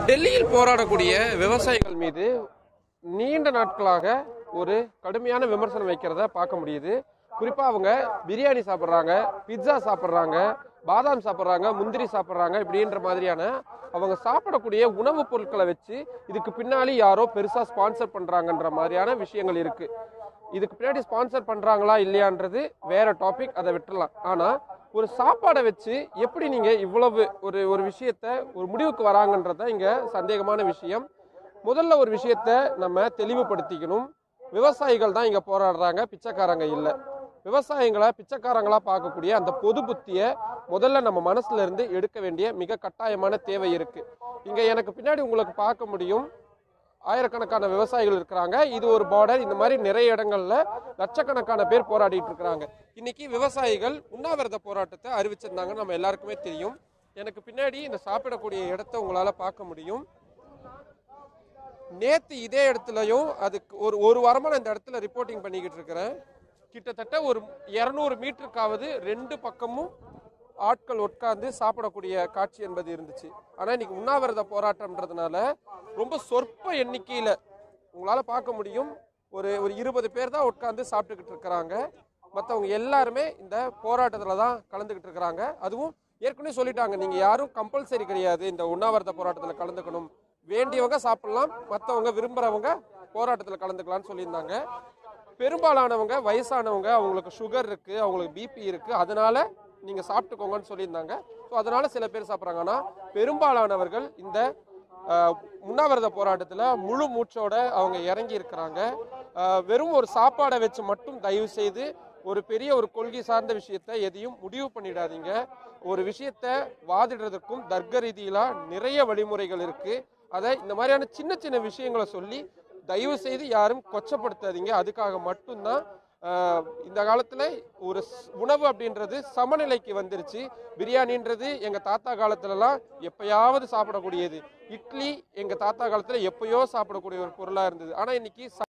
டெல்லியில் போராடக்கூடிய விவசாயிகள் மீது நீண்ட நாட்களாக ஒரு கடுமையான விமர்சனம் வைக்கிறத பார்க்க முடியுது குறிப்பா அவங்க பிரியாணி சாப்பிட்றாங்க பிட்சா சாப்பிட்றாங்க பாதாம் சாப்பிட்றாங்க முந்திரி சாப்பிட்றாங்க இப்படின்ற மாதிரியான அவங்க சாப்பிடக்கூடிய உணவுப் பொருட்களை வச்சு இதுக்கு பின்னாடி யாரோ பெருசா ஸ்பான்சர் பண்றாங்கன்ற மாதிரியான விஷயங்கள் இருக்கு இதுக்கு பின்னாடி ஸ்பான்சர் பண்றாங்களா இல்லையான்றது வேற டாபிக் அதை விட்டுறலாம் ஆனா ஒரு சாப்பாடை வச்சு எப்படி நீங்க இவ்வளவு ஒரு ஒரு விஷயத்த ஒரு முடிவுக்கு வராங்கன்றது தான் இங்க சந்தேகமான விஷயம் முதல்ல ஒரு விஷயத்த நம்ம தெளிவுபடுத்திக்கணும் விவசாயிகள் தான் இங்க போராடுறாங்க பிச்சைக்காரங்க இல்லை விவசாயிகளை பிச்சைக்காரங்களா பார்க்கக்கூடிய அந்த பொது புத்திய முதல்ல நம்ம மனசுல இருந்து எடுக்க வேண்டிய மிக கட்டாயமான தேவை இருக்கு இங்க எனக்கு பின்னாடி உங்களுக்கு பார்க்க முடியும் ஆயிரக்கணக்கான விவசாயிகள் இருக்கிறாங்க இது ஒரு பார்டர் இந்த மாதிரி நிறைய இடங்கள்ல லட்சக்கணக்கான பேர் போராடிட்டு இருக்கிறாங்க இன்னைக்கு விவசாயிகள் உண்ணாவிரத போராட்டத்தை அறிவிச்சிருந்தாங்க நம்ம எல்லாருக்குமே தெரியும் எனக்கு பின்னாடி இந்த சாப்பிடக்கூடிய இடத்த உங்களால பார்க்க முடியும் நேத்து இதே இடத்துலயும் அதுக்கு ஒரு ஒரு வாரமா நான் இந்த இடத்துல ரிப்போர்ட்டிங் பண்ணிக்கிட்டு இருக்கிறேன் கிட்டத்தட்ட ஒரு இரநூறு மீட்டருக்காவது ரெண்டு பக்கமும் ஆட்கள் உட்கார்ந்து சாப்பிடக்கூடிய காட்சி என்பது இருந்துச்சு ஆனா இன்னைக்கு உண்ணாவிரத போராட்டம்ன்றதுனால ரொம்ப சொற்ப எண்ணிக்கையில உங்களால பார்க்க முடியும் ஒரு ஒரு இருபது பேர் தான் உட்கார்ந்து சாப்பிட்டுக்கிட்டு இருக்கிறாங்க மற்றவங்க எல்லாருமே இந்த போராட்டத்துல தான் கலந்துக்கிட்டு இருக்கிறாங்க அதுவும் ஏற்கனவே சொல்லிட்டாங்க நீங்க யாரும் கம்பல்சரி கிடையாது இந்த உண்ணாவிரத போராட்டத்துல கலந்துக்கணும் வேண்டியவங்க சாப்பிடலாம் மற்றவங்க விரும்புறவங்க போராட்டத்துல கலந்துக்கலாம்னு சொல்லியிருந்தாங்க பெரும்பாலானவங்க வயசானவங்க அவங்களுக்கு சுகர் இருக்கு அவங்களுக்கு பிபி இருக்கு அதனால நீங்க சாப்பிட்டுக்கோங்கன்னு சொல்லியிருந்தாங்க ஸோ அதனால சில பேர் சாப்பிட்றாங்க ஆனா பெரும்பாலானவர்கள் இந்த ஆஹ், உண்ணாவிரத போராட்டத்துல முழு மூச்சோட அவங்க இறங்கி இருக்கிறாங்க ஆஹ், வெறும் ஒரு சாப்பாடை வச்சு மட்டும் தயவு செய்து ஒரு பெரிய ஒரு கொள்கை சார்ந்த விஷயத்தை எதையும் முடிவு பண்ணிடாதீங்க ஒரு விஷயத்த வாதிடுறதுக்கும் தர்க்க ரீதியில நிறைய வழிமுறைகள் இருக்கு அதை இந்த மாதிரியான சின்ன சின்ன விஷயங்களை சொல்லி தயவு செய்து யாரும் கொச்சப்படுத்தாதீங்க அதுக்காக மட்டும்தான் ஆஹ், இந்த காலத்துல ஒரு ஸ்- உணவு அப்படின்றது சமநிலைக்கு வந்துருச்சு பிரியாணின்றது எங்க தாத்தா காலத்துலலாம் எப்பயாவது சாப்பிடக்கூடியது இட்லி எங்க தாத்தா காலத்துல எப்பயோ சாப்பிடக்கூடிய ஒரு பொருளா இருந்தது ஆனா இன்னைக்கு